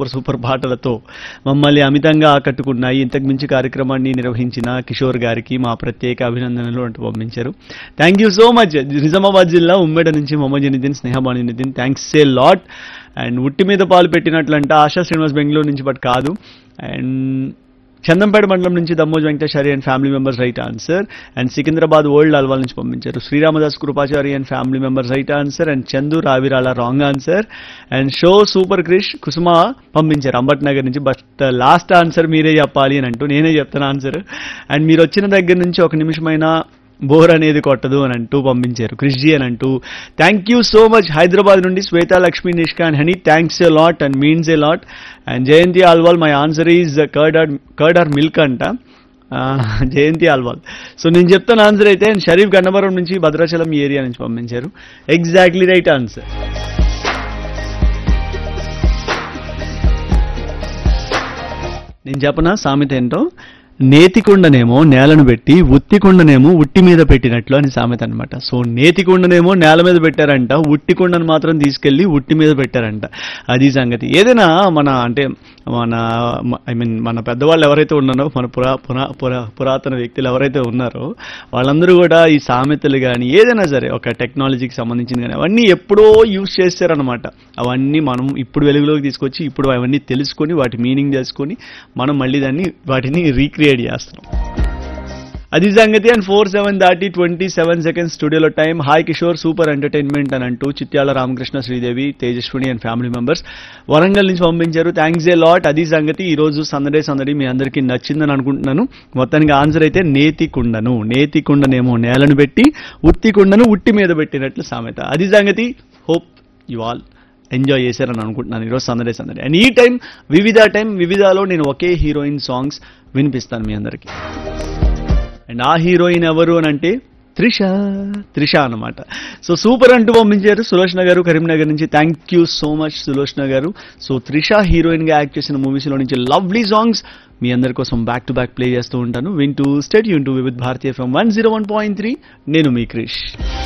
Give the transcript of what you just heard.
super super పాటలతో మమ్మల్ని అమితంగా ఆకట్టుకున్నాయి ఇంతకు మించి కార్యక్రమాన్ని నిర్వహించిన కిషోర్ గారికి మా ప్రత్యేక అభినందనలు అంటూ పంపించారు thank you so much Nizamabad జిల్లా ఉమ్మేడ నుంచి Mohammed Nitin Snehabani Nitin thanks a lot and ఉట్టి మీద పాలు పెట్టినట్లంట ఆశా శ్రీనివాస్ బెంగళూరు నుంచి బట్ కాదు అండ్ చందంపేట మండలం నుంచి Dammoj Venkateswari and family members right answer and Secunderabad old Alwal నుంచి పంపించారు Sriramadas Krupachari and family members right answer and Chandu Ravirala wrong answer and show super Krish Kusuma పంపించారు అంబట్ నగర్ నుంచి బట్ లాస్ట్ ఆన్సర్ మీరే చెప్పాలి అని అంటూ నేనే చెప్తాను ఆన్సర్ అండ్ మీరు వచ్చిన దగ్గర నుంచి ఒక నిమిషమైనా బోర్ అనేది కొట్టదు అని అంటూ పంపించారు క్రిష్జీ అని అంటూ thank you so much Hyderabad నుండి Swetha Lakshmi Nishka and Honey thanks a lot and means a lot and Jayanthi Alwal my answer is curd or curd or milk అంట ఆ, జయంతి ఆల్వాల్ సో నేను చెప్తాను ఆన్సర్ అయితే అండ్ షరీఫ్ గన్నవరం నుంచి భద్రాచలం ఏరియా నుంచి పంపించారు ఎగ్జాక్ట్లీ రైట్ ఆన్సర్ నేను చెప్పనా సామెత ఏంటో నేతికుండనేమో నేలను పెట్టి ఉత్తికుండనేమో ఉట్టి మీద పెట్టినట్లు అని సామెత అనమాట సో నేతికుండనేమో నేల మీద పెట్టారంట ఉట్టి కుండను మాత్రం తీసుకెళ్లి ఉట్టి మీద పెట్టారంట అది సంగతి ఏదైనా మన అంటే మన ఐ మీన్ మన పెద్దవాళ్ళు ఎవరైతే ఉన్నారో మన పురా పురా పురా పురాతన వ్యక్తులు ఎవరైతే ఉన్నారో వాళ్ళందరూ కూడా ఈ సామెతలు కానీ ఏదైనా సరే ఒక టెక్నాలజీకి సంబంధించిన కానీ అవన్నీ ఎప్పుడో యూజ్ చేస్తారనమాట అవన్నీ మనం ఇప్పుడు వెలుగులోకి తీసుకొచ్చి ఇప్పుడు అవన్నీ తెలుసుకొని వాటి మీనింగ్ తెలుసుకొని మనం మళ్ళీ దాన్ని వాటిని రీక్రియేట్ చేస్తున్నాం అది సంగతి అండ్ ఫోర్ సెవెన్ దాటి ట్వంటీ సెవెన్ సెకండ్స్ స్టూడియోలో time hi Kishore super entertainment అని అంటూ Chityala Ramakrishna Sridevi Tejaswini and family members Warangal నుంచి పంపించారు థ్యాంక్స్ ఏ లాట్ అది సంగతి ఈ రోజు సందడే సందడి మీ అందరికీ నచ్చిందని అనుకుంటున్నాను మొత్తానికి ఆన్సర్ అయితే నేతి కుండను నేతి కుండనేమో నేలను పెట్టి ఉత్తి కుండను ఉట్టి మీద పెట్టినట్లు సామెత అది సంగతి హోప్ యు ఆల్ ఎంజాయ్ చేశారని అనుకుంటున్నాను ఈరోజు సందడే సందడి అండ్ ఈ టైం వివిధ టైం వివిధలో నేను ఒకే హీరోయిన్ సాంగ్స్ వినిపిస్తాను మీ అందరికీ అండ్ ఆ హీరోయిన్ ఎవరు అని అంటే త్రిష త్రిష అనమాట సో సూపర్ అంటూ పంపించారు సులోచన గారు కరీంనగర్ నుంచి thank you so much Sulochana garu so Trisha heroine గా యాక్ట్ చేసిన మూవీస్ లో నుంచి లవ్లీ సాంగ్స్ మీ అందరి కోసం బ్యాక్ టు బ్యాక్ ప్లే చేస్తూ ఉంటాను వింటూ స్టేట్ యూన్ to with Bharati from one zero one point three నేను మీ క్రిష్